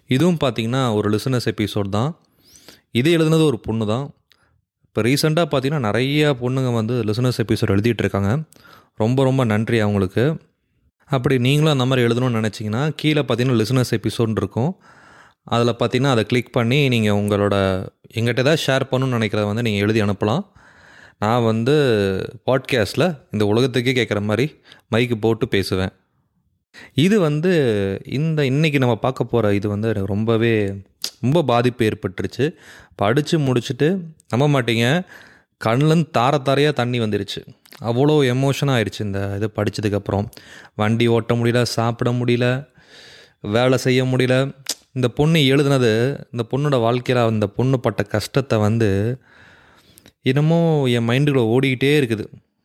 இதுவும் பார்த்தீங்கன்னா ஒரு லிசனஸ் எபிசோட் தான் இது எழுதுனது ஒரு பொண்ணு தான் இப்போ ரீசெண்டாக பார்த்தீங்கன்னா நிறைய பொண்ணுங்க வந்து லிசனஸ் எபிசோட் எழுதிட்டு இருக்காங்க ரொம்ப ரொம்ப நன்றி அவங்களுக்கு அப்படி நீங்களும் அந்த மாதிரி எழுதணும்னு நினச்சிங்கன்னா கீழே பார்த்தீங்கன்னா லிசனஸ் எபிசோட் இருக்கும் அதில் பார்த்தீங்கன்னா அதை கிளிக் பண்ணி நீங்கள் உங்களோட எங்கிட்ட ஏதாவது ஷேர் பண்ணணும்னு நினைக்கிறத வந்து நீங்கள் எழுதி அனுப்பலாம் நான் வந்து பாட்காஸ்ட்டில் இந்த உலகத்துக்கே கேட்குற மாதிரி மைக்கு போட்டு பேசுவேன் இது வந்து இந்த இன்னைக்கு நம்ம பார்க்க போகிற இது வந்து எனக்கு ரொம்பவே ரொம்ப பாதிப்பு ஏற்பட்டுருச்சு படித்து முடிச்சுட்டு நம்ப மாட்டீங்க கண்ணிலேருந்து தார தாரையாக தண்ணி வந்துருச்சு அவ்வளோ எமோஷனாக ஆயிடுச்சு இந்த இது படித்ததுக்கப்புறம் வண்டி ஓட்ட முடியல சாப்பிட முடியல வேலை செய்ய முடியல இந்த பொண்ணு எழுதுனது இந்த பொண்ணோட வாழ்க்கையில் அந்த பொண்ணு பட்ட கஷ்டத்தை வந்து இன்னமும் என் மைண்டுக்குள்ளே ஓடிக்கிட்டே இருக்குது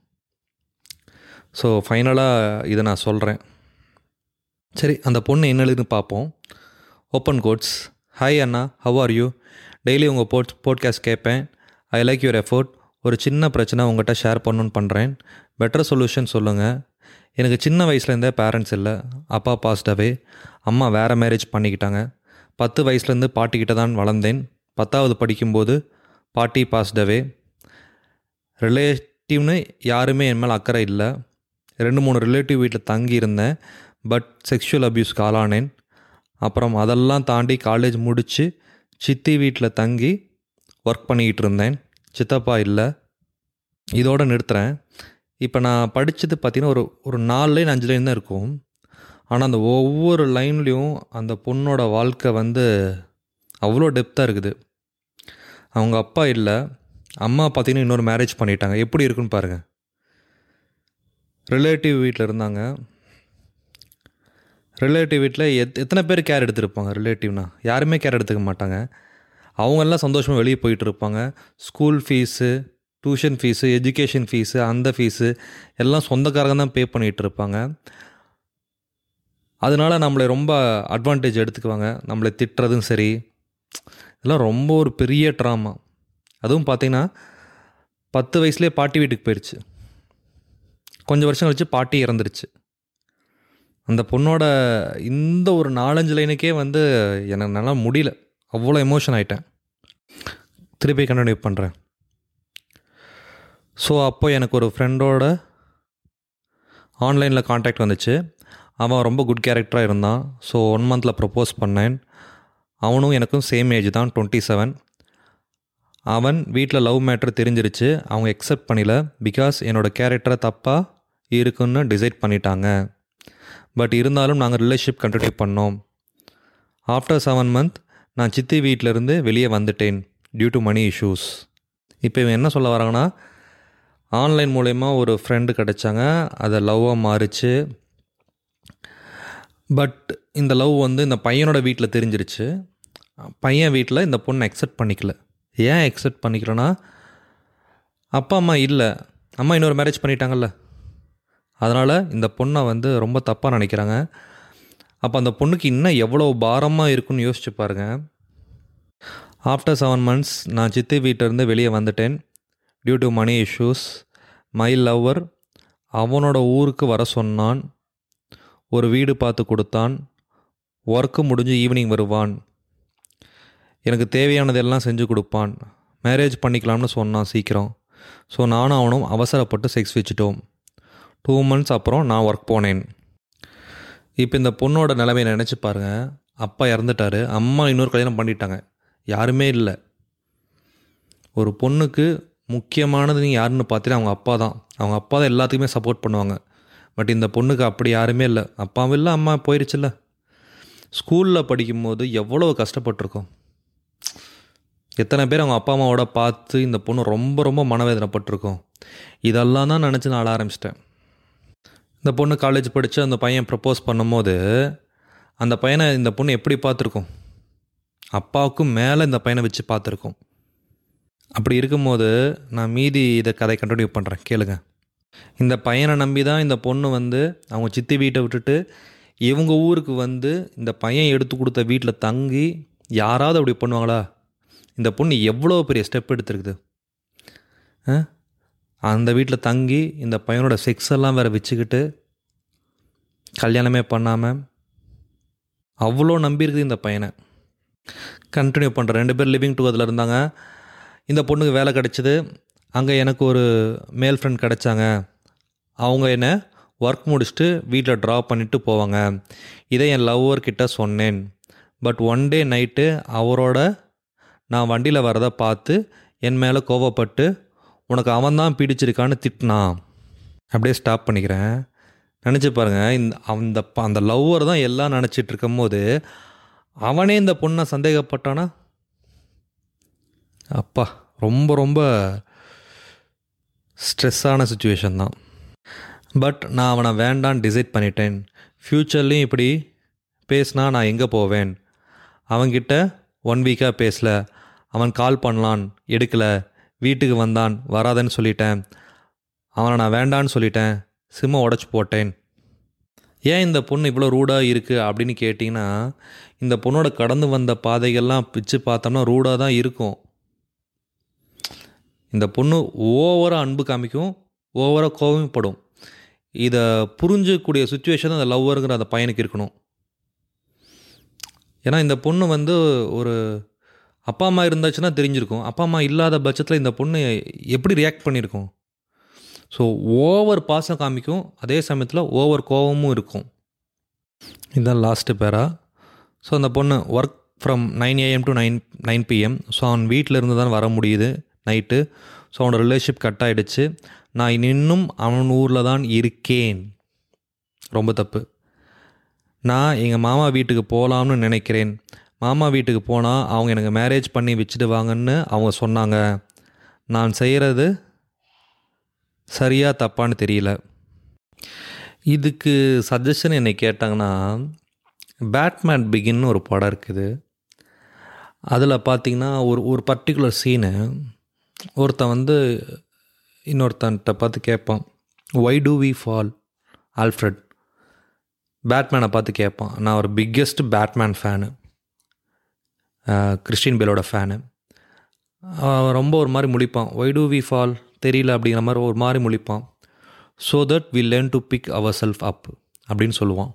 ஸோ ஃபைனலாக இதை நான் சொல்கிறேன் சரி அந்த பொண்ணு என்ன எழுதுன்னு பார்ப்போம் ஓப்பன் கோட்ஸ் ஹாய் அண்ணா ஹவ் ஆர் யூ டெய்லி உங்கள் போட் போட்காஸ்ட் கேட்பேன் ஐ லைக் யுவர் எஃபோர்ட் ஒரு சின்ன பிரச்சனை உங்கள்கிட்ட ஷேர் பண்ணணுன்னு பண்ணுறேன் பெட்டர் சொல்யூஷன் சொல்லுங்கள் எனக்கு சின்ன வயசுலேருந்தே பேரண்ட்ஸ் இல்லை அப்பா பாஸ்டவே அம்மா வேறு மேரேஜ் பண்ணிக்கிட்டாங்க பத்து வயசுலேருந்து பாட்டிக்கிட்ட தான் வளர்ந்தேன் பத்தாவது படிக்கும்போது பாட்டி பாஸ்டவே ரிலேட்டிவ்னு யாருமே என் மேலே அக்கறை இல்லை ரெண்டு மூணு ரிலேட்டிவ் வீட்டில் தங்கி இருந்தேன் பட் செக்ஷுவல் அப்யூஸ்க்கு ஆளானேன் அப்புறம் அதெல்லாம் தாண்டி காலேஜ் முடித்து சித்தி வீட்டில் தங்கி ஒர்க் பண்ணிக்கிட்டு இருந்தேன் சித்தப்பா இல்லை இதோடு நிறுத்துகிறேன் இப்போ நான் படித்தது பார்த்திங்கன்னா ஒரு ஒரு நாலு லைன் அஞ்சு லைன் தான் இருக்கும் ஆனால் அந்த ஒவ்வொரு லைன்லேயும் அந்த பொண்ணோட வாழ்க்கை வந்து அவ்வளோ டெப்த்தாக இருக்குது அவங்க அப்பா இல்லை அம்மா பார்த்திங்கன்னா இன்னொரு மேரேஜ் பண்ணிட்டாங்க எப்படி இருக்குன்னு பாருங்கள் ரிலேட்டிவ் வீட்டில் இருந்தாங்க ரிலேட்டிவ் வீட்டில் எத் எத்தனை பேர் கேர் எடுத்திருப்பாங்க ரிலேட்டிவ்னா யாருமே கேர் எடுத்துக்க மாட்டாங்க அவங்கெல்லாம் சந்தோஷமாக வெளியே போயிட்டு இருப்பாங்க school fees tuition fees education fees அந்த ஃபீஸு எல்லாம் சொந்தக்காரங்க தான் பே பண்ணிகிட்டு இருப்பாங்க அதனால நம்மளை ரொம்ப அட்வான்டேஜ் எடுத்துக்குவாங்க நம்மளை திட்டுறதும் சரி இதெல்லாம் ரொம்ப ஒரு பெரிய ட்ராமா அதுவும் பார்த்தீங்கன்னா பத்து வயசுலேயே பாட்டி வீட்டுக்கு போயிடுச்சு கொஞ்சம் வருஷம் கழிச்சு பாட்டி இறந்துருச்சு அந்த பொண்ணோட இந்த ஒரு நாலஞ்சு லைனுக்கே வந்து எனக்கு நல்லா முடியல அவ்வளோ எமோஷன் ஆகிட்டேன் திருப்பி கண்டினியூ பண்ணுறேன் ஸோ அப்போ எனக்கு ஒரு ஃப்ரெண்டோட ஆன்லைனில் காண்டாக்ட் வந்துச்சு அவன் ரொம்ப குட் கேரக்டராக இருந்தான் ஸோ ஒன் மந்தில் ப்ரப்போஸ் பண்ணேன் அவனும் எனக்கும் சேம் ஏஜ் தான் டுவெண்ட்டி செவன் அவன் வீட்டில் லவ் மேட்ரு தெரிஞ்சிருச்சு அவங்க எக்ஸப்ட் பண்ணல பிகாஸ் என்னோடய கேரக்டரை தப்பாக இருக்குன்னு டிசைட் பண்ணிட்டாங்க பட் இருந்தாலும் நாங்கள் ரிலேஷன்ஷிப் கண்டினியூ பண்ணோம் ஆஃப்டர் செவன் மந்த் நான் சித்தி வீட்டிலேருந்து வெளியே வந்துட்டேன் டியூ டு மணி இஷ்யூஸ் இப்போ இவன் என்ன சொல்ல வராங்கன்னா ஆன்லைன் மூலயமா ஒரு ஃப்ரெண்டு கிடச்சாங்க அதை லவ்வாக மாறிச்சு பட் இந்த லவ் வந்து இந்த பையனோட வீட்டில் தெரிஞ்சிருச்சு பையன் வீட்டில் இந்த பொண்ணை அக்செப்ட் பண்ணிக்கல ஏன் அக்செப்ட் பண்ணிக்கலனா அப்பா அம்மா இல்லை அம்மா இன்னொரு மேரேஜ் பண்ணிட்டாங்கல்ல அதனால் இந்த பொண்ணை வந்து ரொம்ப தப்பாக நினைக்கிறாங்க அப்போ அந்த பொண்ணுக்கு இன்னும் எவ்வளோ பாரமாக இருக்குன்னு யோசிச்சு பாருங்கள் ஆஃப்டர் செவன் மந்த்ஸ் நான் சித்தி வீட்டிலேருந்து வெளியே வந்துட்டேன் due to money issues my lover அவனோட ஊருக்கு வர சொன்னான் ஒரு வீடு பார்த்து கொடுத்தான் ஒர்க்கு முடிஞ்சு ஈவினிங் வருவான் எனக்கு தேவையானதெல்லாம் செஞ்சு கொடுப்பான் மேரேஜ் பண்ணிக்கலாம்னு சொன்னான் சீக்கிரம் ஸோ நானும் அவனும் அவசரப்பட்டு செக்ஸ் வச்சுட்டோம் டூ மந்த்ஸ் அப்புறம் நான் ஒர்க் போனேன் இப்போ இந்த பொண்ணோட நிலைமையை நினச்சி பாருங்கள் அப்பா இறந்துட்டாரு அம்மா இன்னொரு கல்யாணம் பண்ணிட்டாங்க யாருமே இல்லை ஒரு பொண்ணுக்கு முக்கியமானது நீங்கள் யாருன்னு பார்த்தீங்கன்னா அவங்க அப்பா தான் அவங்க அப்பா தான் எல்லாத்துக்குமே சப்போர்ட் பண்ணுவாங்க பட் இந்த பொண்ணுக்கு அப்படி யாருமே இல்லை அப்பாவும் இல்லை அம்மா போயிடுச்சுல்ல ஸ்கூலில் படிக்கும்போது எவ்வளோ கஷ்டப்பட்டிருக்கோம் எத்தனை பேர் அவங்க அப்பா அம்மாவோட பார்த்து இந்த பொண்ணு ரொம்ப ரொம்ப மனவேதனைப்பட்டிருக்கோம் இதெல்லாம் தான் நினச்சி நான் ஆள ஆரம்பிச்சிட்டேன் இந்த பொண்ணு காலேஜ் படித்து அந்த பையன் ப்ரப்போஸ் பண்ணும்போது அந்த பையனை இந்த பொண்ணு எப்படி பார்த்துருக்கோம் அப்பாவுக்கும் மேலே இந்த பையனை வச்சு பார்த்துருக்கோம் அப்படி இருக்கும்போது நான் மீதி இதை கதை கண்டினியூ பண்ணுறேன் கேளுங்க இந்த பையனை நம்பி தான் இந்த பொண்ணு வந்து அவங்க சித்தி வீட்டை விட்டுட்டு இவங்க ஊருக்கு வந்து இந்த பையன் எடுத்து கொடுத்த வீட்டில் தங்கி யாராவது அப்படி பண்ணுவாங்களா இந்த பொண்ணு எவ்வளோ பெரிய ஸ்டெப் எடுத்துருக்குது ஆ? அந்த வீட்டில் தங்கி இந்த பையனோட செக்ஸ் எல்லாம் வேறு வச்சுக்கிட்டு கல்யாணமே பண்ணாமல் அவ்வளோ நம்பியிருக்குது இந்த பையனை கண்டினியூ பண்ணுறேன் ரெண்டு பேர் லிவிங் டுகெதரில் இருந்தாங்க இந்த பொண்ணுக்கு வேலை கிடச்சிது அங்கே எனக்கு ஒரு மேல் ஃப்ரெண்ட் கிடச்சாங்க அவங்க என்ன ஒர்க் முடிச்சுட்டு வீட்டில் ட்ராப் பண்ணிவிட்டு போவாங்க இதை என் லவ்வர் கிட்ட சொன்னேன் பட் ஒன் டே நைட்டு அவரோட நான் வண்டியில் வரதை பார்த்து என் மேலே கோவப்பட்டு உனக்கு அவன் தான் பிடிச்சிருக்கான்னு திட்டினான் அப்படியே ஸ்டாப் பண்ணிக்கிறேன் நினச்சி பாருங்கள் இந்த அந்த ப- அந்த லவ்வர் தான் எல்லாம் நினச்சிட்டு இருக்கும்போது அவனே இந்த பொண்ணை சந்தேகப்பட்டானா அப்பா ரொம்ப ரொம்ப ஸ்ட்ரெஸ்ஸான சுச்சுவேஷன் தான் பட் நான் அவனை வேண்டான்னு டிசைட் பண்ணிட்டேன் ஃப்யூச்சர்லேயும் இப்படி பேசினா நான் எங்கே போவேன் அவன்கிட்ட ஒன் வீக்காக பேசல அவன் கால் பண்ணலான் எடுக்கல வீட்டுக்கு வந்தான் வராதன்னு சொல்லிட்டேன் அவனை நான் வேண்டான்னு சொல்லிட்டேன் சிம்மை உடச்சி போட்டேன் ஏன் இந்த பொண்ணு இவ்வளோ ரூடாக இருக்குது அப்படின்னு கேட்டிங்கன்னா இந்த பொண்ணோட கடந்து வந்த பாதைகள்லாம் பிச்சு பார்த்தோம்னா ரூடாக தான் இருக்கும் இந்த பொண்ணு ஓவராக அன்பு காமிக்கும் ஓவராக கோவப்படும் இதை புரிஞ்சக்கூடிய சுச்சுவேஷன் அந்த லவ்வருங்கிற அந்த பையனுக்கு இருக்கணும் ஏன்னா இந்த பொண்ணு வந்து ஒரு அப்பா அம்மா இருந்தாச்சுன்னா தெரிஞ்சிருக்கும் அப்பா அம்மா இல்லாத பட்சத்தில் இந்த பொண்ணு எப்படி ரியாக்ட் பண்ணியிருக்கும் ஸோ ஓவர் பாசம் காமிக்கும் அதே சமயத்தில் ஓவர் கோவமும் இருக்கும் இதுதான் லாஸ்ட்டு பேரா ஸோ அந்த பொண்ணு work from nine AM to nine nine PM so அவன் வீட்டில் இருந்து தான் வர முடியுது நைட்டு ஸோ அவனோட ரிலேஷன்ஷிப் கட் ஆகிடுச்சு நான் இன்னும் அவன் ஊரில் தான் இருக்கேன் ரொம்ப தப்பு நான் எங்கள் மாமா வீட்டுக்கு போகலாம்னு நினைக்கிறேன் மாமா வீட்டுக்கு போனால் அவங்க எனக்கு மேரேஜ் பண்ணி வச்சுடுவாங்கன்னு அவங்க சொன்னாங்க நான் செய்கிறது சரியா தப்பான்னு தெரியல இதுக்கு சஜஷன் என்னை கேட்டாங்கன்னா பேட்மேன் பிகின்னு ஒரு படம் இருக்குது அதில் பார்த்தீங்கன்னா ஒரு ஒரு பர்டிகுலர் சீனு ஒருத்தன் வந்து இன்னொருத்தன்ட்ட பார்த்து கேட்பான் why do we fall Alfred பேட்மேனை பார்த்து கேட்பான் நான் ஒரு பிக்கெஸ்ட் பேட்மேன் ஃபேனு கிறிஸ்டின் பேலோட ஃபேனு அவன் ரொம்ப ஒரு மாதிரி முழிப்பான் ஒய் டூ வி ஃபால் தெரியல அப்படிங்கிற மாதிரி ஒரு மாதிரி முழிப்பான் so that we learn to pick our self up அப்படின்னு சொல்லுவான்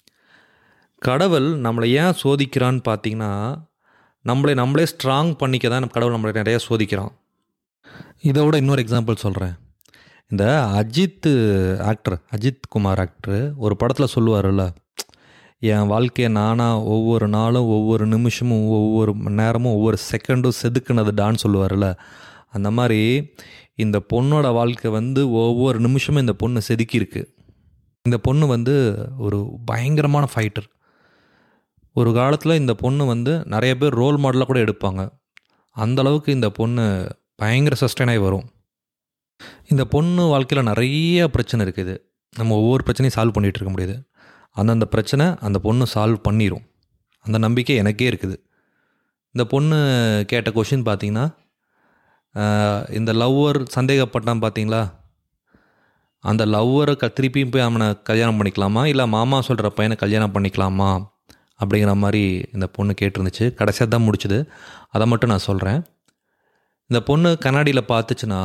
கடவுள் நம்மளை ஏன் சோதிக்கிறான்னு பார்த்தீங்கன்னா நம்மளை நம்மளே ஸ்ட்ராங் பண்ணிக்க தான் நம்ம கடவுள் நம்மளை நிறைய சோதிக்கிறான் இதை விட இன்னொரு எக்ஸாம்பிள் சொல்கிறேன் இந்த அஜித் ஆக்டர் அஜித் குமார் ஆக்டர் ஒரு படத்தில் சொல்லுவார்ல என் வாழ்க்கையை நானாக ஒவ்வொரு நாளும் ஒவ்வொரு நிமிஷமும் ஒவ்வொரு மணி நேரமும் ஒவ்வொரு செகண்டும் செதுக்குனதுடான்னு சொல்லுவார்ல அந்த மாதிரி இந்த பொண்ணோட வாழ்க்கை வந்து ஒவ்வொரு நிமிஷமும் இந்த பொண்ணு செதுக்கியிருக்கு இந்த பொண்ணு வந்து ஒரு பயங்கரமான ஃபைட்டர் ஒரு காலத்தில் இந்த பொண்ணு வந்து நிறைய பேர் ரோல் மாடலாக கூட எடுப்பாங்க அந்த அளவுக்கு இந்த பொண்ணு பயங்கர சஸ்டைனாகி வரும் இந்த பொண்ணு வாழ்க்கையில் நிறைய பிரச்சனை இருக்குது நம்ம ஒவ்வொரு பிரச்சனையும் சால்வ் பண்ணிகிட்டு இருக்க முடியாது அந்தந்த பிரச்சனை அந்த பொண்ணு சால்வ் பண்ணிடும் அந்த நம்பிக்கை எனக்கே இருக்குது இந்த பொண்ணு கேட்ட கொஷின் பார்த்தீங்கன்னா ஆஹ், இந்த லவ்வர் சந்தேகப்பட்டான் பார்த்தீங்களா அந்த லவ்வரை க திருப்பியும் போய் அவனை கல்யாணம் பண்ணிக்கலாமா இல்லை மாமா சொல்கிற பையனை கல்யாணம் பண்ணிக்கலாமா அப்படிங்கிற மாதிரி இந்த பொண்ணு கேட்டிருந்துச்சு கடைசியாக தான் முடிச்சுது அதை மட்டும் நான் சொல்கிறேன் இந்த பொண்ணு கண்ணாடியில் பார்த்துச்சுன்னா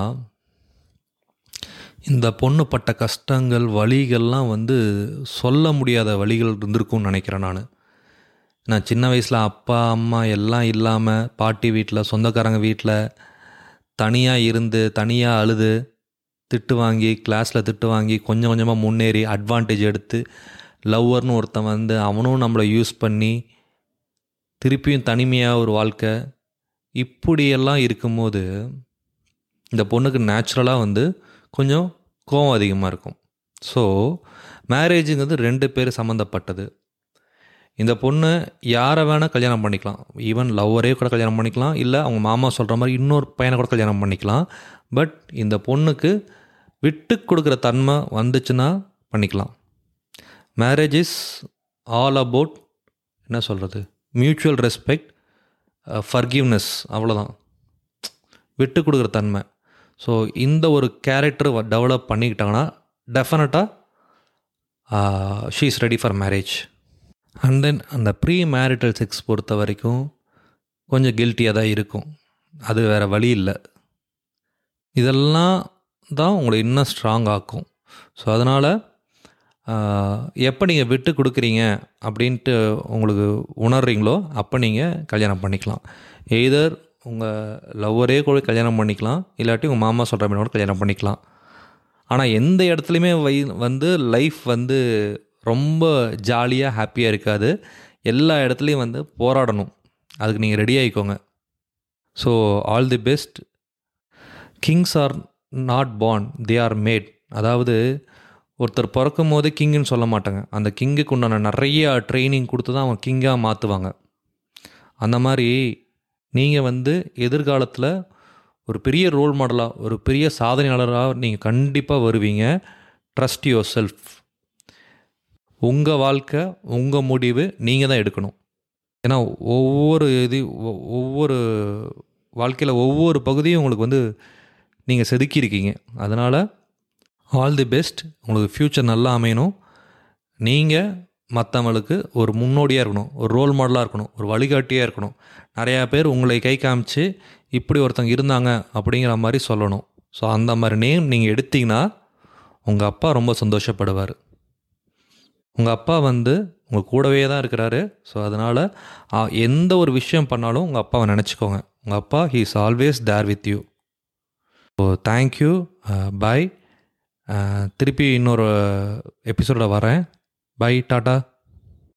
இந்த பொண்ணு பட்ட கஷ்டங்கள் வலிகள்லாம் வந்து சொல்ல முடியாத வழிகள் இருந்திருக்கும்னு நினைக்கிறேன் நான் நான் சின்ன வயசில் அப்பா அம்மா எல்லாம் இல்லாமல் பாட்டி வீட்டில் சொந்தக்காரங்க வீட்டில் தனியாக இருந்து தனியாக அழுது திட்டு வாங்கி கிளாஸில் திட்டு வாங்கி கொஞ்சம் கொஞ்சமாக முன்னேறி அட்வான்டேஜ் எடுத்து லவ்வர்னு ஒருத்தன் வந்து அவனும் நம்மளை யூஸ் பண்ணி திருப்பியும் தனிமையாக ஒரு வாழ்க்கை இப்படியெல்லாம் இருக்கும்போது இந்த பொண்ணுக்கு நேச்சுரலாக வந்து கொஞ்சம் கோவம் அதிகமாக இருக்கும் ஸோ மேரேஜுங்கிறது ரெண்டு பேர் சம்மந்தப்பட்டது இந்த பொண்ணு யாரை வேணால் கல்யாணம் பண்ணிக்கலாம் ஈவன் லவ்வரே கூட கல்யாணம் பண்ணிக்கலாம் இல்லை அவங்க மாமா சொல்கிற மாதிரி இன்னொரு பையனை கூட கல்யாணம் பண்ணிக்கலாம் பட் இந்த பொண்ணுக்கு விட்டு கொடுக்குற தன்மை வந்துச்சுன்னா பண்ணிக்கலாம் மேரேஜ் இஸ் ஆல் அபவுட் என்ன சொல்கிறது மியூச்சுவல் ரெஸ்பெக்ட் ஃபர்கிவ்னஸ் அவ்வளோதான் விட்டு கொடுக்குற தன்மை ஸோ இந்த ஒரு கேரக்டர் டெவலப் பண்ணிக்கிட்டாங்கன்னா டெஃபினட்டாக she is ready for marriage and then அந்த ப்ரீ மேரிட்டல் செக்ஸ் பொறுத்த வரைக்கும் கொஞ்சம் கில்ட்டியாக தான் இருக்கும் அது வேறு வழி இல்லை இதெல்லாம் தான் உங்களை இன்னும் ஸ்ட்ராங் ஆக்கும் ஸோ அதனால் எப்போ நீங்கள் விட்டு கொடுக்குறீங்க அப்படின்ட்டு உங்களுக்கு உணர்றீங்களோ அப்போ நீங்கள் கல்யாணம் பண்ணிக்கலாம் எய்தர் உங்கள் லவ்வரே கூட கல்யாணம் பண்ணிக்கலாம் இல்லாட்டி உங்கள் மாமா சொல்கிற மாதிரி கூட கல்யாணம் பண்ணிக்கலாம் ஆனால் எந்த இடத்துலையுமே வை வந்து லைஃப் வந்து ரொம்ப ஜாலியாக ஹாப்பியாக இருக்காது எல்லா இடத்துலையும் வந்து போராடணும் அதுக்கு நீங்கள் ரெடி ஆகிக்கோங்க so all the best kings are not born they are made அதாவது ஒருத்தர் பிறக்கும் போது கிங்குன்னு சொல்ல மாட்டாங்க அந்த கிங்குக்கு உண்டான நிறைய ட்ரைனிங் கொடுத்து தான் அவங்க கிங்காக மாற்றுவாங்க அந்த மாதிரி நீங்கள் வந்து எதிர்காலத்தில் ஒரு பெரிய ரோல் மாடலாக ஒரு பெரிய சாதனையாளராக நீங்கள் கண்டிப்பாக வருவீங்க ட்ரஸ்ட் யுவர் செல்ஃப் உங்கள் வாழ்க்கை உங்கள் முடிவு நீங்கள் தான் எடுக்கணும் ஏன்னா ஒவ்வொரு இது ஒ- ஒவ்வொரு வாழ்க்கையில் ஒவ்வொரு பகுதியும் உங்களுக்கு வந்து நீங்கள் செதுக்கியிருக்கீங்க அதனால் ஆல் தி பெஸ்ட் உங்களுக்கு ஃப்யூச்சர் நல்லா அமையணும் நீங்கள் மற்றவங்களுக்கு ஒரு முன்னோடியாக இருக்கணும் ஒரு ரோல் மாடலாக இருக்கணும் ஒரு வழிகாட்டியாக இருக்கணும் நிறையா பேர் உங்களை கை காமிச்சு இப்படி ஒருத்தங்க இருந்தாங்க அப்படிங்கிற மாதிரி சொல்லணும் ஸோ அந்த மாதிரி நேம் நீங்கள் எடுத்தீங்கன்னா உங்கள் அப்பா ரொம்ப சந்தோஷப்படுவார் உங்கள் அப்பா வந்து உங்கள் கூடவே தான் இருக்கிறாரு ஸோ அதனால் எந்த ஒரு விஷயம் பண்ணாலும் உங்கள் அப்பாவை நினச்சிக்கோங்க உங்கள் அப்பா he is always there with you so thank you bye திருப்பி இன்னொரு எபிசோடில் வரேன் பை டாட்டா